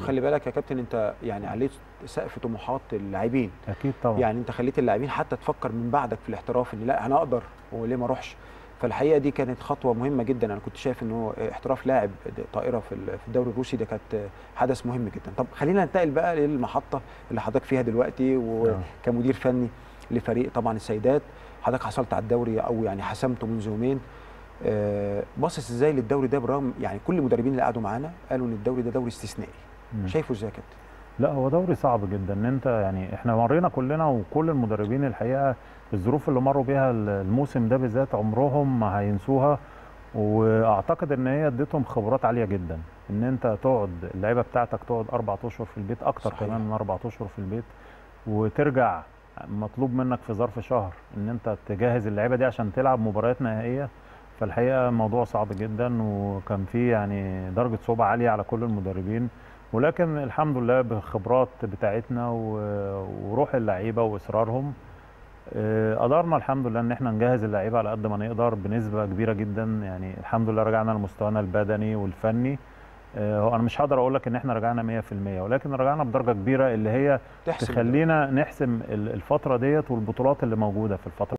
خلي بالك يا كابتن انت يعني عليت سقف طموحات اللاعبين اكيد طبعا يعني انت خليت اللاعبين حتى تفكر من بعدك في الاحتراف ان لا انا اقدر وليه ما اروحش فالحقيقه دي كانت خطوه مهمه جدا انا كنت شايف ان هو احتراف لاعب طائره في ال- في الدوري الروسي ده كانت حدث مهم جدا طب خلينا ننتقل بقى للمحطه اللي حضرتك فيها دلوقتي وكمدير فني لفريق طبعا السيدات حضرتك حصلت على الدوري او يعني حسمته منذ يومين آه، باصص ازاي للدوري ده برغم يعني كل المدربين اللي قعدوا معانا قالوا ان الدوري ده دوري استثنائي مم. شايفه ازاي يا كابتن لا هو دوري صعب جدا ان انت يعني احنا مرينا كلنا وكل المدربين الحقيقه الظروف اللي مروا بيها الموسم ده بالذات عمرهم ما هينسوها واعتقد ان هي اديتهم خبرات عاليه جدا ان انت تقعد اللعيبه بتاعتك تقعد اربع اشهر في البيت اكتر صحيح. كمان من اربع اشهر في البيت وترجع مطلوب منك في ظرف شهر ان انت تجهز اللعيبه دي عشان تلعب مباريات نهائيه فالحقيقه موضوع صعب جدا وكان فيه يعني درجه صعوبه عاليه على كل المدربين ولكن الحمد لله بالخبرات بتاعتنا و- وروح اللعيبه واصرارهم آه، قدرنا الحمد لله ان احنا نجهز اللعيبه على قد ما نقدر بنسبه كبيره جدا يعني الحمد لله رجعنا لمستوانا البدني والفني آه، هو انا مش هقدر اقول لك ان احنا رجعنا 100% ولكن رجعنا بدرجه كبيره اللي هي تحسم تخلينا نحسم ال- الفتره ديت والبطولات اللي موجوده في الفتره